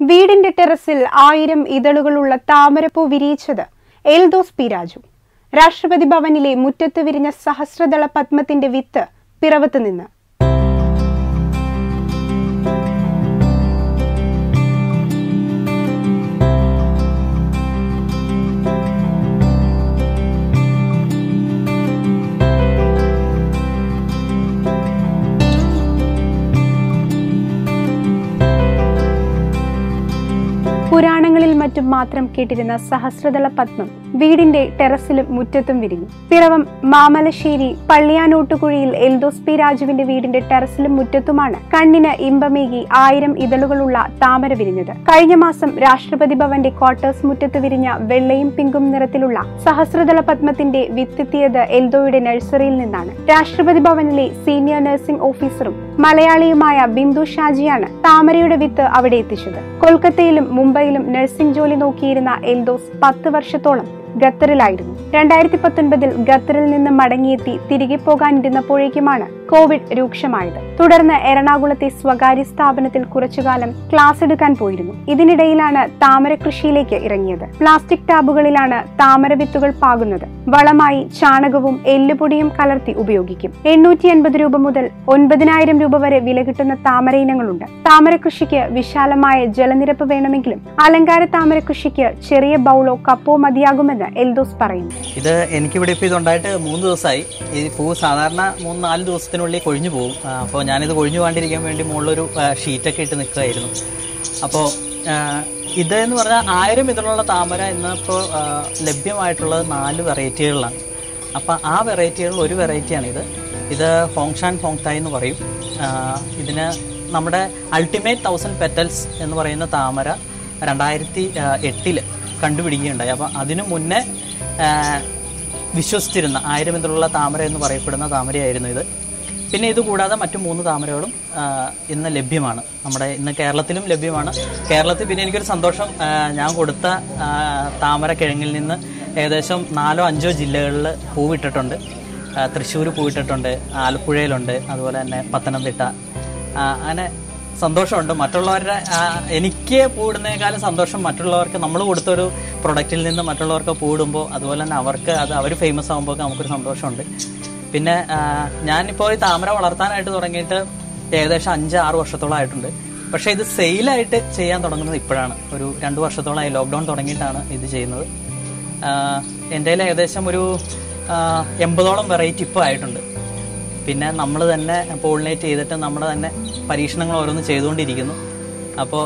വീടിന്റെ ടെറസിൽ ആയിരം ഇതളുകളുള്ള താമരപ്പൂ വിരിയിച്ചത് എൽദോസ് പി രാജു രാഷ്ട്രപതി ഭവനിലെ മുറ്റത്ത് വിരിഞ്ഞ സഹസ്രദള പത്മത്തിന്റെ വിത്ത് പിറവത്ത് നിന്ന് പുരാണങ്ങളിൽ മറ്റും മാത്രം കേട്ടിരുന്ന സഹസ്രദള പത്മം വീടിന്റെ ടെറസിലും മുറ്റത്തും വിരിഞ്ഞു പിറവം മാമലശ്ശേരി പള്ളിയാനോട്ടുകുഴിയിൽ എൽദോസ് പി രാജുവിന്റെ വീടിന്റെ ടെറസിലും മുറ്റത്തുമാണ് കണ്ണിന് ഇമ്പമേകി ആയിരം ഇതളുകളുള്ള താമര വിരിഞ്ഞത് കഴിഞ്ഞ മാസം രാഷ്ട്രപതി ഭവന്റെ ക്വാർട്ടേഴ്സ് മുറ്റത്ത് വിരിഞ്ഞ വെള്ളയും പിങ്കും നിറത്തിലുള്ള സഹസ്രദള പത്മത്തിന്റെ വിത്തെത്തിയത് എൽദോയുടെ നഴ്സറിയിൽ നിന്നാണ് രാഷ്ട്രപതി ഭവനിലെ സീനിയർ നഴ്സിംഗ് ഓഫീസറും മലയാളിയുമായ ബിന്ദു ഷാജിയാണ് താമരയുടെ വിത്ത് അവിടെ എത്തിച്ചത് കൊൽക്കത്തയിലും മുംബൈയിലും നഴ്സിംഗ് ജോലി നോക്കിയിരുന്ന എൽദോസ് പത്ത് വർഷത്തോളം ഖത്തറിലായിരുന്നു രണ്ടായിരത്തി പത്തൊൻപതിൽ ഖത്തറിൽ നിന്ന് മടങ്ങിയെത്തി തിരികെ പോകാനിരുന്നപ്പോഴേക്കുമാണ് കോവിഡ് രൂക്ഷമായത് തുടർന്ന് എറണാകുളത്തെ സ്വകാര്യ സ്ഥാപനത്തിൽ കുറച്ചുകാലം ക്ലാസ് എടുക്കാൻ പോയിരുന്നു ഇതിനിടയിലാണ് താമര കൃഷിയിലേക്ക് ഇറങ്ങിയത് പ്ലാസ്റ്റിക് ടാബുകളിലാണ് താമര വിത്തുകൾ പാകുന്നത് വളമായി ചാണകവും എല്ലുപൊടിയും കലർത്തി ഉപയോഗിക്കും എണ്ണൂറ്റി അൻപത് രൂപ മുതൽ ഒൻപതിനായിരം രൂപ വരെ വില കിട്ടുന്ന താമര ഇനങ്ങളുണ്ട് താമര കൃഷിക്ക് വിശാലമായ ജലനിരപ്പ് വേണമെങ്കിലും അലങ്കാര താമര കൃഷിക്ക് ചെറിയ ബൗളോ കപ്പോ മതിയാകുമെന്ന് എൽദോസ് പറയുന്നു ഇത് എനിക്കിവിടെ ഇപ്പോൾ ഇതുണ്ടായിട്ട് മൂന്ന് ദിവസമായി ഈ പൂ സാധാരണ മൂന്ന് നാല് ദിവസത്തിനുള്ളിൽ കൊഴിഞ്ഞു പോകും ആ, അപ്പോൾ ഞാനിത് കൊഴിഞ്ഞു പോകാണ്ടിരിക്കാൻ വേണ്ടി മുകളിലൊരു ആ, ഷീറ്റൊക്കെ ഇട്ട് നിൽക്കുകയായിരുന്നു അപ്പോൾ ആ, ഇത് എന്ന് പറഞ്ഞാൽ ആയിരം ഇതിലുള്ള താമര ഇന്നിപ്പോൾ ആ, ലഭ്യമായിട്ടുള്ളത് നാല് വെറൈറ്റികളിലാണ് അപ്പോൾ ആ വെറൈറ്റികളിൽ ഒരു വെറൈറ്റിയാണ് ഇത് ഇത് ഹോങ്ഷാൻ ഹോങ്തായ് എന്ന് പറയും ആ, ഇതിന് നമ്മുടെ അൾട്ടിമേറ്റ് തൗസൻഡ് പെറ്റൽസ് എന്ന് പറയുന്ന താമര രണ്ടായിരത്തി എട്ടില് കണ്ടുപിടിക്കുകയുണ്ടായി അപ്പോൾ അതിനു മുന്നേ ആ, വിശ്വസിച്ചിരുന്ന ആയിരം ഇതിലുള്ള താമര എന്ന് പറയപ്പെടുന്ന താമരയായിരുന്നു ഇത് പിന്നെ ഇത് കൂടാതെ മറ്റു മൂന്ന് താമരകളും ആ, ഇന്ന് ലഭ്യമാണ് നമ്മുടെ ഇന്ന് കേരളത്തിലും ലഭ്യമാണ് കേരളത്തിൽ പിന്നെ എനിക്കൊരു സന്തോഷം ആ, ഞാൻ കൊടുത്ത ആ, താമര കിഴങ്ങിൽ നിന്ന് ഏകദേശം നാലോ അഞ്ചോ ജില്ലകളിൽ പൂവിട്ടിട്ടുണ്ട് തൃശ്ശൂർ പൂവിട്ടിട്ടുണ്ട് ആലപ്പുഴയിലുണ്ട് അതുപോലെ തന്നെ പത്തനംതിട്ട ആ, അങ്ങനെ സന്തോഷമുണ്ട് മറ്റുള്ളവരുടെ ആ, എനിക്ക് പൂടുന്നതിനേക്കാളും സന്തോഷം മറ്റുള്ളവർക്ക് നമ്മൾ കൊടുത്തൊരു പ്രൊഡക്റ്റിൽ നിന്ന് മറ്റുള്ളവർക്ക് പൂടുമ്പോൾ അതുപോലെ തന്നെ അവർക്ക് അത് അവർ ഫേമസ് ആകുമ്പോൾ നമുക്കൊരു സന്തോഷമുണ്ട് പിന്നെ ആ, ഞാനിപ്പോൾ ഈ താമര വളർത്താനായിട്ട് തുടങ്ങിയിട്ട് ഏകദേശം അഞ്ച് ആറ് വർഷത്തോളമായിട്ടുണ്ട് പക്ഷേ ഇത് സെയിലായിട്ട് ചെയ്യാൻ തുടങ്ങുന്നത് ഇപ്പോഴാണ് ഒരു രണ്ട് വർഷത്തോളമായി ലോക്ക്ഡൗൺ തുടങ്ങിയിട്ടാണ് ഇത് ചെയ്യുന്നത് എൻ്റെ കയ്യിൽ ഏകദേശം ഒരു ആ, എൺപതോളം വെറൈറ്റി ഇപ്പോൾ ആയിട്ടുണ്ട് പിന്നെ നമ്മൾ തന്നെ പോളിനേറ്റ് ചെയ്തിട്ട് നമ്മൾ തന്നെ പരീക്ഷണങ്ങൾ ഓരോന്ന് ചെയ്തുകൊണ്ടിരിക്കുന്നു അപ്പോൾ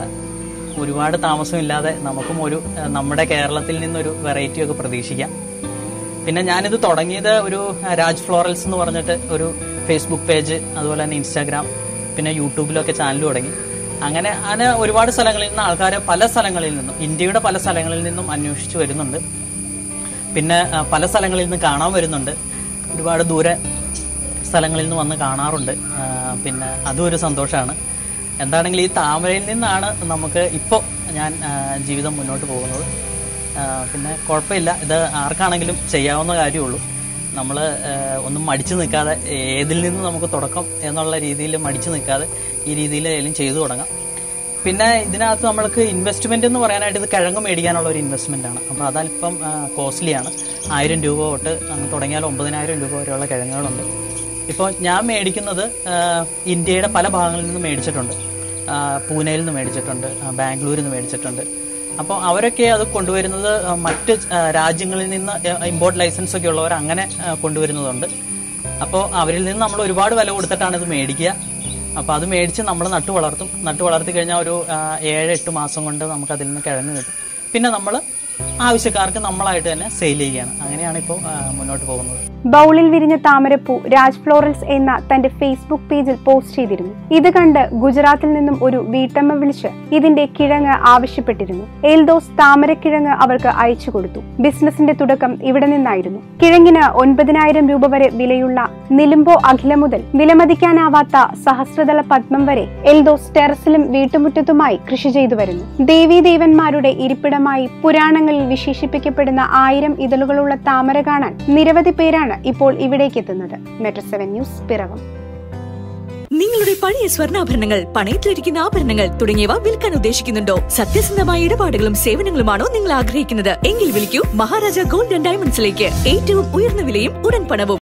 ഒരുപാട് താമസമില്ലാതെ നമുക്കും ഒരു ആ, നമ്മുടെ കേരളത്തിൽ നിന്നൊരു വെറൈറ്റി ഒക്കെ പ്രതീക്ഷിക്കാം പിന്നെ ഞാനിത് തുടങ്ങിയത് ഒരു ആ, രാജ് ഫ്ലോറൽസ് എന്ന് പറഞ്ഞിട്ട് ഒരു ഫേസ്ബുക്ക് പേജ് അതുപോലെ തന്നെ ഇൻസ്റ്റാഗ്രാം പിന്നെ യൂട്യൂബിലൊക്കെ ചാനൽ തുടങ്ങി അങ്ങനെ അങ്ങനെ ഒരുപാട് സ്ഥലങ്ങളിൽ നിന്ന് ആൾക്കാർ പല സ്ഥലങ്ങളിൽ നിന്നും ഇന്ത്യയുടെ പല സ്ഥലങ്ങളിൽ നിന്നും അന്വേഷിച്ച് വരുന്നുണ്ട് പിന്നെ ആ, പല സ്ഥലങ്ങളിൽ നിന്ന് കാണാൻ വരുന്നുണ്ട് ഒരുപാട് ദൂരെ സ്ഥലങ്ങളിൽ നിന്ന് വന്ന് കാണാറുണ്ട് ആ, പിന്നെ അതും ഒരു സന്തോഷമാണ് എന്താണെങ്കിലും ഈ താമരയിൽ നിന്നാണ് നമുക്ക് ഇപ്പോൾ ഞാൻ ആ, ജീവിതം മുന്നോട്ട് പോകുന്നത് ആ, പിന്നെ കുഴപ്പമില്ല ഇത് ആർക്കാണെങ്കിലും ചെയ്യാവുന്ന കാര്യമുള്ളൂ നമ്മൾ ഒന്നും മടിച്ചു നിൽക്കാതെ ഏതിൽ നിന്ന് നമുക്ക് തുടക്കം എന്നുള്ള രീതിയിൽ മടിച്ചു നിൽക്കാതെ ഈ രീതിയിൽ ഏതെങ്കിലും ചെയ്തു തുടങ്ങാം പിന്നെ ഇതിനകത്ത് നമ്മൾക്ക് ഇൻവെസ്റ്റ്മെന്റ് എന്ന് പറയാനായിട്ട് ഇത് കിഴങ്ങ് മേടിക്കാനുള്ള ഒരു ഇൻവെസ്റ്റ്മെന്റ് ആണ് അപ്പോൾ അതല്പം കോസ്റ്റ്ലി ആണ് ആയിരം രൂപ തൊട്ട് അങ്ങ് തുടങ്ങിയാൽ ഒമ്പതിനായിരം രൂപ വരെയുള്ള കിഴങ്ങുകളുണ്ട് ഇപ്പോൾ ഞാൻ മേടിക്കുന്നത് ആ, ഇന്ത്യയുടെ പല ഭാഗങ്ങളിൽ നിന്ന് മേടിച്ചിട്ടുണ്ട് ആ, പൂനെയിൽ നിന്ന് മേടിച്ചിട്ടുണ്ട് ആ, ബാംഗ്ലൂരിൽ നിന്ന് മേടിച്ചിട്ടുണ്ട് അപ്പോൾ അവരൊക്കെ അത് കൊണ്ടുവരുന്നത് ആ, മറ്റ് ആ, രാജ്യങ്ങളിൽ നിന്ന് ഇമ്പോർട്ട് ലൈസൻസ് ഒക്കെ ഉള്ളവർ അങ്ങനെ ആ, കൊണ്ടുവരുന്നതുണ്ട് അപ്പോൾ അവരിൽ നിന്ന് നമ്മൾ ഒരുപാട് വില കൊടുത്തിട്ടാണ് ഇത് മേടിക്കുക അപ്പോൾ അത് മേടിച്ച് നമ്മൾ നട്ടു വളർത്തും നട്ടു വളർത്തി കഴിഞ്ഞാൽ ഒരു ആ, ഏഴ് എട്ട് മാസം കൊണ്ട് നമുക്ക് അതിൽ നിന്ന് കിഴങ്ങ് കിട്ടും പിന്നെ നമ്മൾ ആവശ്യക്കാർക്ക് നമ്മളായിട്ട് തന്നെ സെയിൽ ചെയ്യുകയാണ് അങ്ങനെയാണ് ഇപ്പോൾ ആ, മുന്നോട്ട് പോകുന്നത് ബൗളിൽ വിരിഞ്ഞ താമരപ്പൂ രാജ് ഫ്ലോറൽസ് എന്ന തന്റെ ഫേസ്ബുക്ക് പേജിൽ പോസ്റ്റ് ചെയ്തിരുന്നു ഇത് കണ്ട് ഗുജറാത്തിൽ നിന്നും ഒരു വീട്ടമ്മ വിളിച്ച് ഇതിന്റെ കിഴങ്ങ് ആവശ്യപ്പെട്ടിരുന്നു എൽദോസ് താമരക്കിഴങ്ങ് അവർക്ക് അയച്ചു കൊടുത്തു ബിസിനസിന്റെ തുടക്കം ഇവിടെ നിന്നായിരുന്നു കിഴങ്ങിന് ഒൻപതിനായിരം രൂപ വരെ വിലയുള്ള നിലുമ്പോ അഖില മുതൽ വിലമതിക്കാനാവാത്ത സഹസ്രദള പത്മം വരെ എൽദോസ് ടെറസിലും വീട്ടുമുറ്റത്തുമായി കൃഷി ചെയ്തു വരുന്നു ദേവീദേവന്മാരുടെ ഇരിപ്പിടമായി പുരാണങ്ങളിൽ വിശേഷിപ്പിക്കപ്പെടുന്ന ആയിരം ഇതളുകളുള്ള താമര കാണാൻ നിരവധി പേരാണ് ഇപ്പോൾ ഇവിടേക്ക് എത്തുന്നത് മെട്രോ സെവൻ ന്യൂസ് പിറവം നിങ്ങളുടെ പഴയ സ്വർണ്ണാഭരണങ്ങൾ പണയത്തിലിരിക്കുന്ന ആഭരണങ്ങൾ തുടങ്ങിയവ വിൽക്കാൻ ഉദ്ദേശിക്കുന്നുണ്ടോ സത്യസന്ധമായ ഇടപാടുകളും സേവനങ്ങളുമാണോ നിങ്ങൾ ആഗ്രഹിക്കുന്നത് എങ്കിൽ വിളിക്കൂ മഹാരാജ ഗോൾഡ് ആൻഡ് ഡയമണ്ട്സിലേക്ക് ഏറ്റവും ഉയർന്ന വിലയും ഉടൻ പണവും